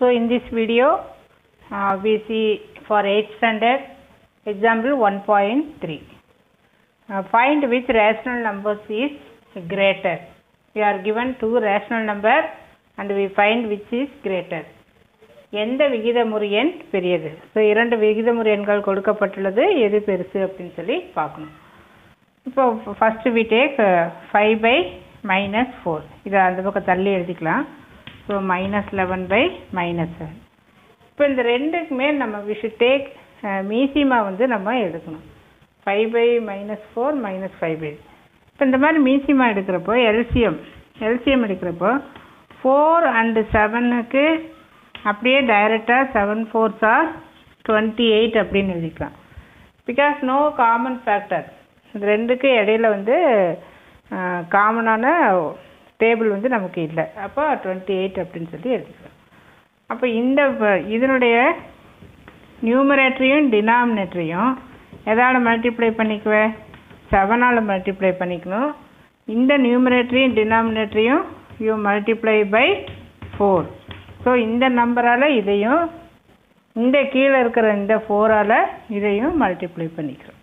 So in this video, uh, we see for 8th standard example 1.3. Uh, find which rational numbers is greater. We are given two rational number and we find which is greater. எந்த விகிதமுறு எண் பெரியது so இரண்டு விகிதமுறு எண்கள் கொடுக்கப்பட்டுள்ளது எது பெருசு அப்படின்னு சொல்லி பார்க்கணும் இப்போ first we take five by minus four இதை அந்த பக்கம் தள்ளி எழுதிக்கலாம் so minus eleven by minus seven இப்போ இந்த ரெண்டுக்குமே நம்ம வி ஷுட் டேக் மீசிமா வந்து நம்ம எடுக்கணும் five by minus four minus five by இப்போ இந்த மாதிரி மீசிமா எடுக்கிறப்போ எல்சிஎம் எல்சிஎம் எடுக்கிறப்போ ஃபோர் அண்டு செவனுக்கு அப்படியே டைரெக்டாக seven fours are twenty eight அப்படின்னு எழுதிக்கலாம் பிகாஸ் நோ காமன் ஃபேக்டர் இந்த ரெண்டுக்கு இடையில வந்து காமனான டேபிள் வந்து நமக்கு இல்லை அப்போ டுவெண்ட்டி எயிட் அப்படின்னு சொல்லி எழுதிக்கலாம் அப்போ இந்த இதனுடைய நியூமரேட்டரையும் டினாமினேட்டரையும் எதால் மல்டிப்ளை பண்ணிக்குவேன் செவனால் மல்டிப்ளை பண்ணிக்கணும் இந்த நியூமரேட்டரையும் டினாமினேட்டரையும் you multiply by four so இந்த நம்பரால் இதையும் இந்த கீழே இருக்கிற இந்த ஃபோரால் இதையும் மல்டிப்ளை பண்ணிக்கிறோம்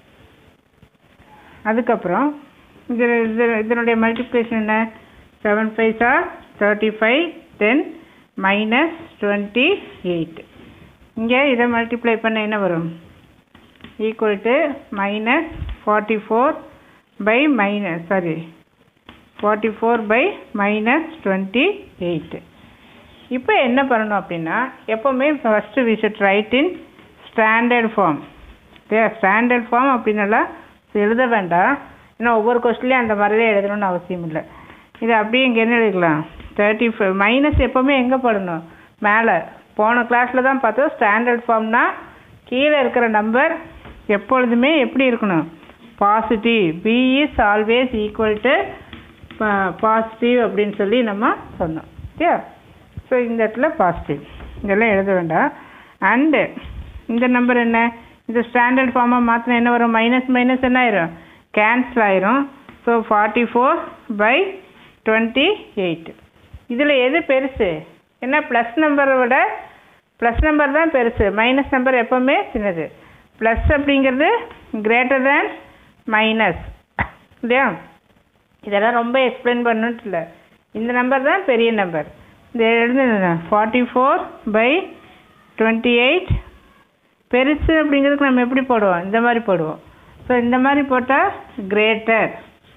அதுக்கப்புறம் இது இது இதனுடைய மல்டிப்ளிகேஷன் என்ன seven fives are thirty five then minus twenty eight இங்கே இதை மல்டிப்ளை பண்ண என்ன வரும் equal to minus forty four by minus sorry forty four by minus twenty eight இப்போ என்ன பண்ணணும் அப்படின்னா எப்போவுமே first we should write in standard form okay standard form அப்படின்னால எழுத வேண்டாம் ஏன்னா ஒவ்வொரு கொஸ்டின்லேயும் அந்த மாதிரி தான் எழுதணும்னு அவசியம் இல்லை இது அப்படியே இங்கே என்ன எழுதிக்கலாம் தேர்ட்டி ஃபைவ் மைனஸ் எப்போவுமே எங்கே படணும் மேலே போன கிளாஸில் தான் பார்த்தோம் ஸ்டாண்டர்ட் ஃபார்ம்னா கீழே இருக்கிற நம்பர் எப்பொழுதுமே எப்படி இருக்கணும் positive b is always equal to positive அப்படின்னு சொல்லி நம்ம சொன்னோம் ஓகே ஸோ இந்த இடத்துல பாசிட்டிவ் இதெல்லாம் எழுத வேண்டாம் அண்டு இந்த நம்பர் என்ன இந்த ஸ்டாண்டர்ட் ஃபார்மாக மாற்றினா என்ன வரும் மைனஸ் மைனஸ் என்ன ஆயிரும் கேன்சல் ஆயிரும் so forty four by twenty eight இதில் எது பெருசு என்ன ப்ளஸ் நம்பரை விட ப்ளஸ் நம்பர் தான் பெருசு மைனஸ் நம்பர் எப்போவுமே சின்னது ப்ளஸ் அப்படிங்கிறது கிரேட்டர் தேன் மைனஸ் இல்லையா இதெல்லாம் ரொம்ப எக்ஸ்பிளைன் பண்ணணுன்ட்டு இல்லை இந்த நம்பர் தான் பெரிய நம்பர் இந்த எழுதுனா forty four by twenty eight பெருசு அப்படிங்கிறதுக்கு நம்ம எப்படி போடுவோம் இந்த மாதிரி போடுவோம் ஸோ இந்த மாதிரி போட்டால் கிரேட்டர்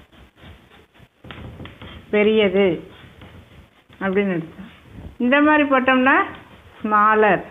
பெரியது அப்படின்னு அர்த்தம் இந்த மாதிரி போட்டோம்னா ஸ்மாலர்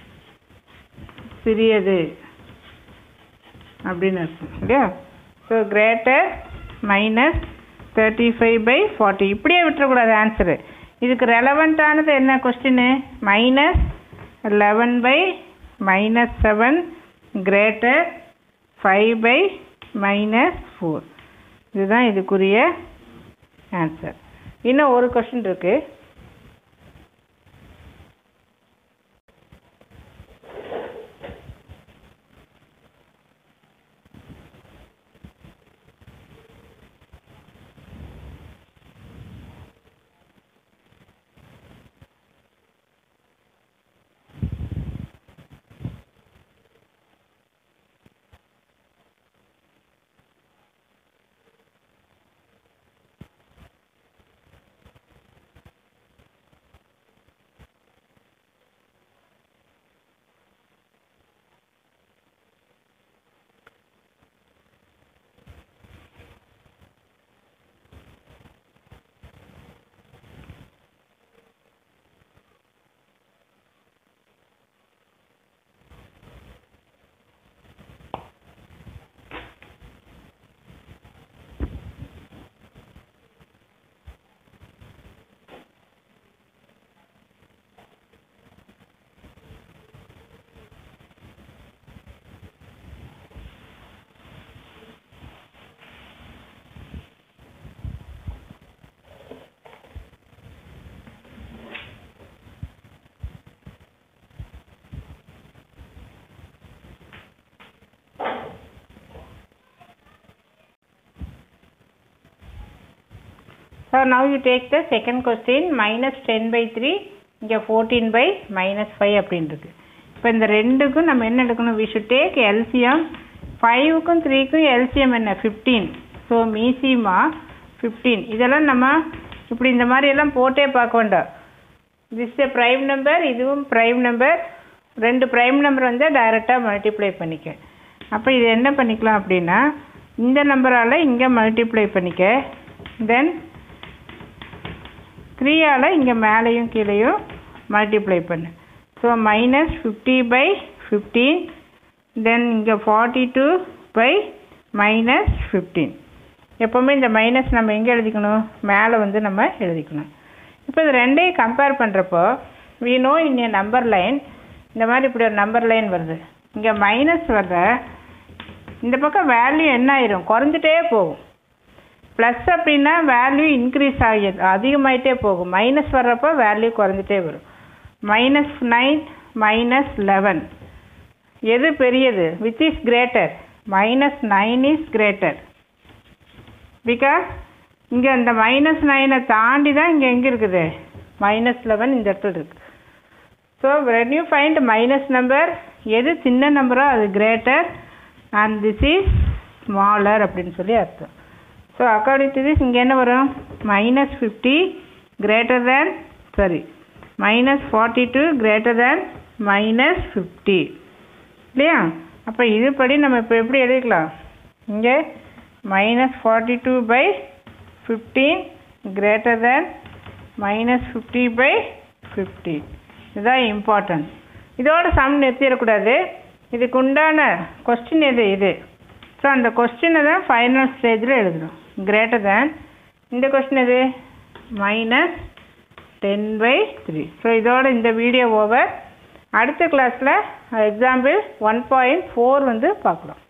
சிறியது அப்படின்னு அர்த்தம் இல்லையா so greater minus thirty five by forty இப்படியே விட்டுறக்கூடாது ஆன்சரு இதுக்கு ரெலவெண்ட்டானது என்ன கொஸ்டின்னு minus eleven by minus seven greater five by minus four இதுதான் இதுக்குரிய ஆன்சர் இன்னும் ஒரு கொஸ்டின் இருக்குது So now you take the second question minus 10 by 3 இங்கே ஃபோர்டீன் பை மைனஸ் ஃபைவ் அப்படின்னு இருக்கு இப்போ இந்த ரெண்டுக்கும் நம்ம என்ன எடுக்கணும் வி ஷுட் டேக் எல்சிஎம் ஃபைவுக்கும் த்ரீக்கும் எல்சிஎம் என்ன ஃபிஃப்டீன் ஸோ மீசிமா ஃபிஃப்டீன் இதெல்லாம் நம்ம இப்படி இந்த மாதிரி எல்லாம் போட்டே பார்க்க வேண்டாம் திஸ் எ ப்ரைம் நம்பர் இதுவும் ப்ரைம் நம்பர் ரெண்டு ப்ரைம் நம்பர் வந்து டைரெக்டாக மல்டிப்ளை பண்ணிக்க அப்போ இது என்ன பண்ணிக்கலாம் அப்படின்னா இந்த நம்பரால் இங்கே மல்டிப்ளை பண்ணிக்க தென் த்ரீயால் இங்கே மேலேயும் கீழேயும் மல்டிப்ளை பண்ணு so minus fifty by fifteen then இங்கே forty two by minus fifteen எப்போவுமே இந்த மைனஸ் நம்ம எங்கே எழுதிக்கணும் மேலே வந்து நம்ம எழுதிக்கணும் இப்போ இது ரெண்டையும் கம்பேர் பண்ணுறப்போ we know in a number line இந்த மாதிரி இப்படி ஒரு நம்பர் லைன் வருது இங்கே மைனஸ் வர்ற இந்த பக்கம் வேல்யூ என்ன ஆயிரும் குறைஞ்சிட்டே போகும் ப்ளஸ் அப்படின்னா வேல்யூ இன்க்ரீஸ் ஆகி அதிகமாயிட்டே போகும் மைனஸ் வர்றப்போ வேல்யூ குறைஞ்சிட்டே வரும் மைனஸ் நைன் மைனஸ் லெவன் எது பெரியது which is greater minus nine is greater because இங்கே இந்த மைனஸ் நைனை தாண்டி தான் இங்கே எங்கே இருக்குது மைனஸ் லெவன் இந்த இடத்துல இருக்குது so when you find minus number எது சின்ன நம்பரோ அது greater and this is smaller அப்படின்னு சொல்லி அர்த்தம் ஸோ அக்கார்டிங் டு திஸ் இங்கே என்ன வரும் minus fifty greater than sorry minus forty two greater than minus fifty இல்லையா அப்போ இதுபடி நம்ம இப்போ எப்படி எழுதிக்கலாம் இங்கே minus forty two by fifteen greater than minus fifty by fifty இதுதான் இம்பார்ட்டன்ட் இதோட சம் நிறுத்திடக்கூடாது இதுக்கு உண்டான கொஸ்டின் எது இது ஸோ அந்த கொஸ்டினை தான் ஃபைனல் ஸ்டேஜில் எழுதணும் கிரேட்டர் தேன் இந்த கொஸ்டின் எது minus ten by three so இதோட இந்த வீடியோ ஓவர் அடுத்த கிளாஸில் எக்ஸாம்பிள் ஒன் பாயிண்ட் ஃபோர் வந்து பார்க்கலாம்